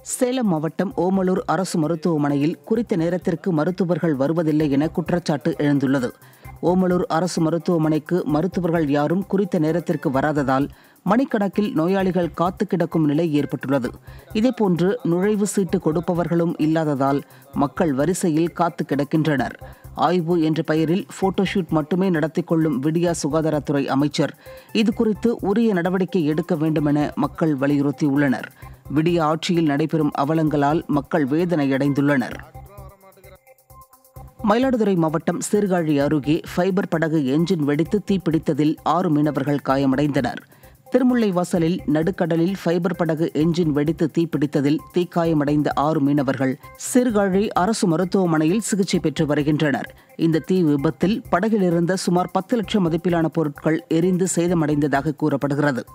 சேலம் மாவட்டம் ஓமலூர் அரசு மருத்துவமனையில் குறித்த நேரத்திற்கு மருத்துவர்கள் வருவதில்லை என குற்றச்சாட்டு எழுந்துள்ளது ஓமலூர் அரசு மருத்துவமனைக்கு மருத்துவர்கள் யாரும் குறித்த நேரத்திற்கு வராததால் மணிக்கணக்கில் நோயாளிகள் காத்து கிடக்கும் நிலை ஏற்பட்டுள்ளது இதேபோன்று நுழைவு சீட்டு கொடுப்பவர்களும் இல்லாததால் மக்கள் வரிசையில் காத்து கிடக்கின்றனர் ஆய்வு என்ற பெயரில் போட்டோஷூட் மட்டுமே நடத்திக் கொள்ளும் விடியா சுகாதாரத்துறை அமைச்சர் இதுகுறித்து உரிய நடவடிக்கை எடுக்க வேண்டுமென மக்கள் வலியுறுத்தியுள்ளனர் விடிய ஆட்சியில் நடைபெறும் அவலங்களால் மக்கள் வேதனையடைந்துள்ளனர் மயிலாடுதுறை மாவட்டம் சீர்காழி அருகே ஃபைபர் படகு என்ஜின் வெடித்து தீப்பிடித்ததில் ஆறு மீனவர்கள் காயமடைந்தனர் திருமுல்லைவாசலில் நடுக்கடலில் ஃபைபர் படகு என்ஜின் வெடித்து தீப்பிடித்ததில் தீக்காயமடைந்த ஆறு மீனவர்கள் சீர்காழி அரசு மருத்துவமனையில் சிகிச்சை பெற்று வருகின்றனர் இந்த தீ விபத்தில் படகில் இருந்த சுமார் பத்து லட்சம் மதிப்பிலான பொருட்கள் எரிந்து சேதமடைந்ததாக கூறப்படுகிறது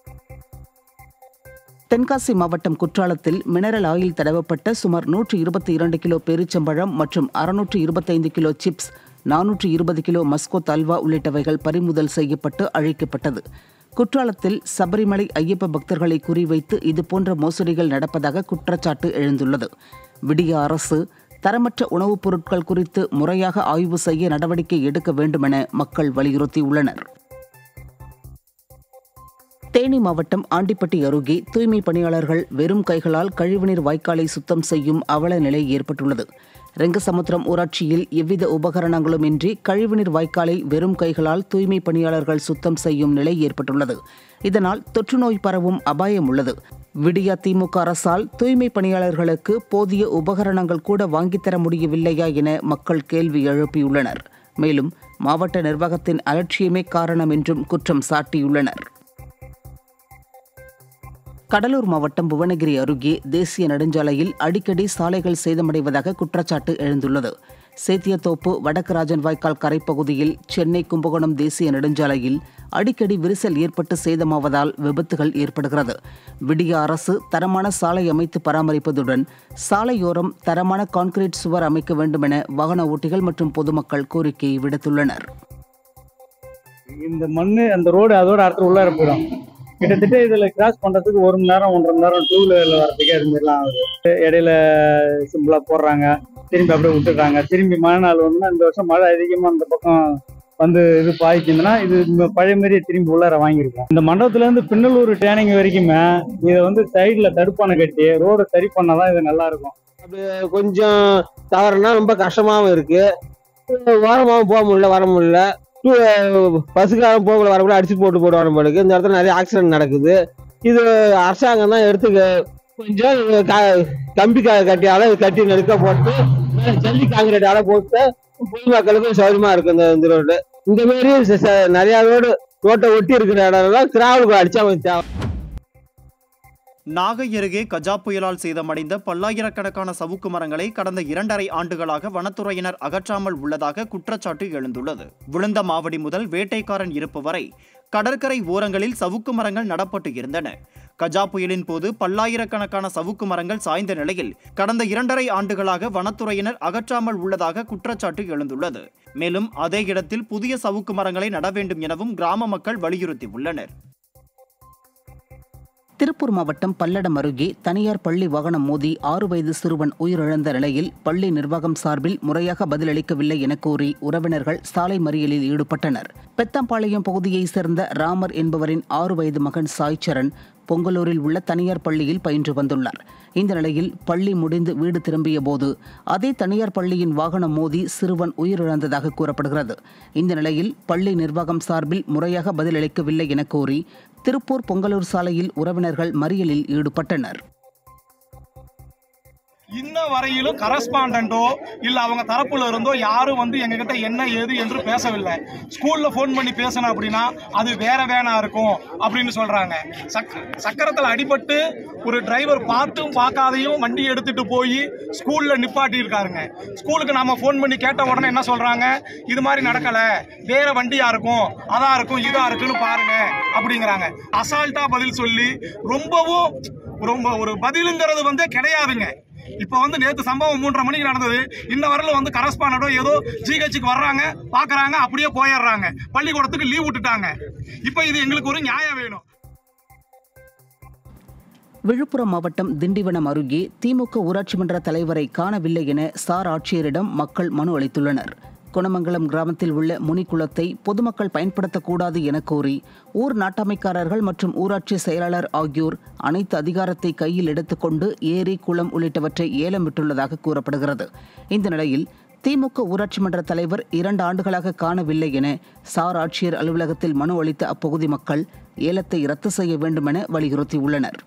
தென்காசி மாவட்டம் குற்றாலத்தில் மினரல் ஆயில் தடவப்பட்ட சுமார் நூற்று இருபத்தி இரண்டு கிலோ பெருச்சம்பழம் மற்றும் அறுநூற்று இருபத்தைந்து கிலோ சிப்ஸ் நானூற்று இருபது கிலோ மஸ்கோத் அல்வா உள்ளிட்டவைகள் பறிமுதல் செய்யப்பட்டு அழிக்கப்பட்டது குற்றாலத்தில் சபரிமலை ஐயப்ப பக்தர்களை குறிவைத்து இதுபோன்ற மோசடிகள் நடப்பதாக குற்றச்சாட்டு எழுந்துள்ளது விடிய அரசு தரமற்ற உணவுப் பொருட்கள் குறித்து முறையாக ஆய்வு செய்ய நடவடிக்கை எடுக்க வேண்டுமென மக்கள் வலியுறுத்தியுள்ளனர் தேனி மாவட்டம் ஆண்டிப்பட்டி அருகே தூய்மை பணியாளர்கள் வெறும் கைகளால் கழிவுநீர் வாய்க்காலை சுத்தம் செய்யும் அவல நிலை ஏற்பட்டுள்ளது ரெங்கசமுத்திரம் ஊராட்சியில் எவ்வித உபகரணங்களும் இன்றி கழிவுநீர் வாய்க்காலை வெறும் கைகளால் தூய்மை பணியாளர்கள் சுத்தம் செய்யும் நிலை ஏற்பட்டுள்ளது இதனால் தொற்றுநோய் பரவும் அபாயம் உள்ளது விடியா திமுக அரசால் தூய்மை பணியாளர்களுக்கு போதிய உபகரணங்கள் கூட வாங்கித்தர முடியவில்லையா என மக்கள் கேள்வி எழுப்பியுள்ளனர் மேலும் மாவட்ட நிர்வாகத்தின் அலட்சியமே காரணம் என்றும் குற்றம் சாட்டியுள்ளனர் கடலூர் மாவட்டம் புவனகிரி அருகே தேசிய நெடுஞ்சாலையில் அடிக்கடி சாலைகள் சேதமடைவதாக குற்றச்சாட்டு எழுந்துள்ளது சேத்தியத்தோப்பு வடக்கு ராஜன் வாய்க்கால் கரைப்பகுதியில் சென்னை கும்பகோணம் தேசிய நெடுஞ்சாலையில் அடிக்கடி விரிசல் ஏற்பட்டு சேதமாவதால் விபத்துகள் ஏற்படுகிறது விடிய அரசு தரமான சாலை அமைத்து பராமரிப்பதுடன் சாலையோரம் தரமான கான்கிரீட் சுவர் அமைக்க வேண்டுமென வாகன ஓட்டிகள் மற்றும் பொதுமக்கள் கோரிக்கை விடுத்துள்ளனர் இந்த மண்ணு அந்த ரோடு அதோட அடுத்து உள்ளார போயிடும் கிட்டத்தட்ட இதுல கிராஸ் பண்றதுக்கு ஒரு மணி நேரம் ஒன்றரை மணி நேரம் டூ வீலர்ல வரதுக்கே அது மாதிரிலாம் ஆகுது இடையில சிம்பிளா போடுறாங்க திரும்பி அப்படியே விட்டுறாங்க திரும்பி மழை நாள் ஒன்று இந்த வருஷம் மழை அதிகமா அந்த பக்கம் வந்து இது பாய்க்குதுன்னா இது இந்த பழைய மாதிரியே திரும்பி உள்ளார வாங்கியிருக்கோம் இந்த மண்டபத்துல இருந்து பின்னலூர் டேனிங் வரைக்குமே இதை வந்து சைடுல தடுப்பானை கட்டி ரோடை சரி பண்ணாதான் இது நல்லா இருக்கும் கொஞ்சம் தவறுனா ரொம்ப கஷ்டமாவும் இருக்கு ஓரமாவும் போக முடியல வர முடியல பஸ்ஸுக்காரன் போகல வரக்குள்ள அடிச்சு போட்டு போடுவாங்க போலுக்கு இந்த இடத்துல நிறைய ஆக்சிடென்ட் நடக்குது இது அரசாங்கம் தான் எடுத்து கொஞ்சம் க- கம்பி க- கட்டியால கட்டி நெருக்க போட்டு மேல ஜல்லி காங்கிரீட்டால போட்டு பொதுமக்களுக்கும் சௌகரியமா இருக்கு இந்த இந்த ரோடு இந்த மாதிரி ச- ச- நிறைய ரோடு ரோட்டை ஒட்டி இருக்கிற இடம்லாம் கிராவலுக்கு அடிச்சா கொஞ்சம் தேவை நாகை அருகே கஜா புயலால் சேதமடைந்த பல்லாயிரக்கணக்கான சவுக்கு மரங்களை கடந்த இரண்டரை ஆண்டுகளாக வனத்துறையினர் அகற்றாமல் உள்ளதாக குற்றச்சாட்டு எழுந்துள்ளது விழுந்த மாவடி முதல் வேட்டைக்காரன் இருப்பு வரை கடற்கரை ஓரங்களில் சவுக்கு மரங்கள் நடப்பட்டு இருந்தன கஜா புயலின் போது பல்லாயிரக்கணக்கான சவுக்கு மரங்கள் சாய்ந்த நிலையில் கடந்த இரண்டரை ஆண்டுகளாக வனத்துறையினர் அகற்றாமல் உள்ளதாக குற்றச்சாட்டு எழுந்துள்ளது மேலும் அதே இடத்தில் புதிய சவுக்கு மரங்களை நட வேண்டும் எனவும் கிராம மக்கள் வலியுறுத்தியுள்ளனர் திருப்பூர் மாவட்டம் பல்லடம் அருகே தனியார் பள்ளி வாகனம் மோதி ஆறு வயது சிறுவன் உயிரிழந்த நிலையில் பள்ளி நிர்வாகம் சார்பில் முறையாக பதிலளிக்கவில்லை என கூறி உறவினர்கள் சாலை மறியலில் ஈடுபட்டனர் பெத்தம்பாளையம் பகுதியைச் சேர்ந்த ராமர் என்பவரின் ஆறு வயது மகன் சாய்சரண் பொங்கலூரில் உள்ள தனியார் பள்ளியில் பயின்று வந்துள்ளார் இந்த நிலையில் பள்ளி முடிந்து வீடு திரும்பிய போது அதே தனியார் பள்ளியின் வாகனம் மோதி சிறுவன் உயிரிழந்ததாக கூறப்படுகிறது இந்த நிலையில் பள்ளி நிர்வாகம் சார்பில் முறையாக பதிலளிக்கவில்லை என கூறி திருப்பூர் பொங்கலூர் சாலையில் உறவினர்கள் மறியலில் ஈடுபட்டனர் இன்ன வரையிலும் கரஸ்பாண்டோ இல்ல அவங்க தரப்புல இருந்தோ யாரும் வந்து எங்ககிட்ட என்ன ஏது என்று பேசவில்லை ஸ்கூல்ல ஃபோன் பண்ணி பேசணும் அப்படின்னா அது வேற வேனா இருக்கும் அப்படின்னு சொல்றாங்க சக் சக்கரத்தில் அடிபட்டு ஒரு டிரைவர் பார்த்தும் பார்க்காதையும் வண்டி எடுத்துட்டு போய் ஸ்கூல்ல நிப்பாட்டி இருக்காருங்க ஸ்கூலுக்கு நாம ஃபோன் பண்ணி கேட்ட உடனே என்ன சொல்றாங்க இது மாதிரி நடக்கல வேற வண்டியா இருக்கும் அதா இருக்கும் இதா இருக்குன்னு பாருங்க அப்படிங்கிறாங்க அசால்ட்டா பதில் சொல்லி ரொம்பவும் ரொம்ப ஒரு பதிலுங்கிறது வந்து கிடையாதுங்க இப்ப வந்து நேத்து சம்பவம் மூன்றரை மணிக்கு நடந்தது இன்ன வரல வந்து கரஸ்பாண்டோ ஏதோ ஜிஹெச்சுக்கு வர்றாங்க பாக்குறாங்க அப்படியே போயிடுறாங்க பள்ளிக்கூடத்துக்கு லீவ் விட்டுட்டாங்க இப்ப இது எங்களுக்கு ஒரு நியாயம் வேணும் விழுப்புரம் மாவட்டம் திண்டிவனம் அருகே திமுக ஊராட்சி மன்ற தலைவரை காணவில்லை என சார் ஆட்சியரிடம் மக்கள் மனு அளித்துள்ளனர் குணமங்கலம் கிராமத்தில் உள்ள முனிக்குளத்தை பொதுமக்கள் பயன்படுத்தக்கூடாது என கோரி ஊர் நாட்டாமைக்காரர்கள் மற்றும் ஊராட்சி செயலாளர் ஆகியோர் அனைத்து அதிகாரத்தை கையில் எடுத்துக்கொண்டு ஏரி குளம் உள்ளிட்டவற்றை ஏலம் விட்டுள்ளதாக கூறப்படுகிறது இந்த நிலையில் திமுக ஊராட்சி மன்ற தலைவர் இரண்டு ஆண்டுகளாக காணவில்லை என சார் ஆட்சியர் அலுவலகத்தில் மனு அளித்த அப்பகுதி மக்கள் ஏலத்தை ரத்து செய்ய வேண்டும் என வலியுறுத்தியுள்ளனர்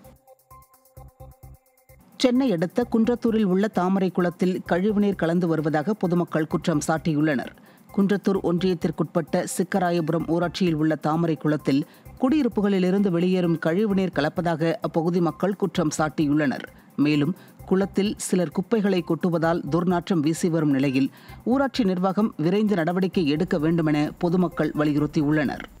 சென்னை அடுத்த குன்றத்தூரில் உள்ள தாமரை குளத்தில் கழிவுநீர் கலந்து வருவதாக பொதுமக்கள் குற்றம் சாட்டியுள்ளனர் குன்றத்தூர் ஒன்றியத்திற்குட்பட்ட சிக்கராயபுரம் ஊராட்சியில் உள்ள தாமரை குளத்தில் குடியிருப்புகளிலிருந்து வெளியேறும் கழிவுநீர் கலப்பதாக அப்பகுதி மக்கள் குற்றம் சாட்டியுள்ளனர் மேலும் குளத்தில் சிலர் குப்பைகளை கொட்டுவதால் துர்நாற்றம் வீசி வரும் நிலையில் ஊராட்சி நிர்வாகம் விரைந்து நடவடிக்கை எடுக்க வேண்டுமென பொதுமக்கள் வலியுறுத்தியுள்ளனர்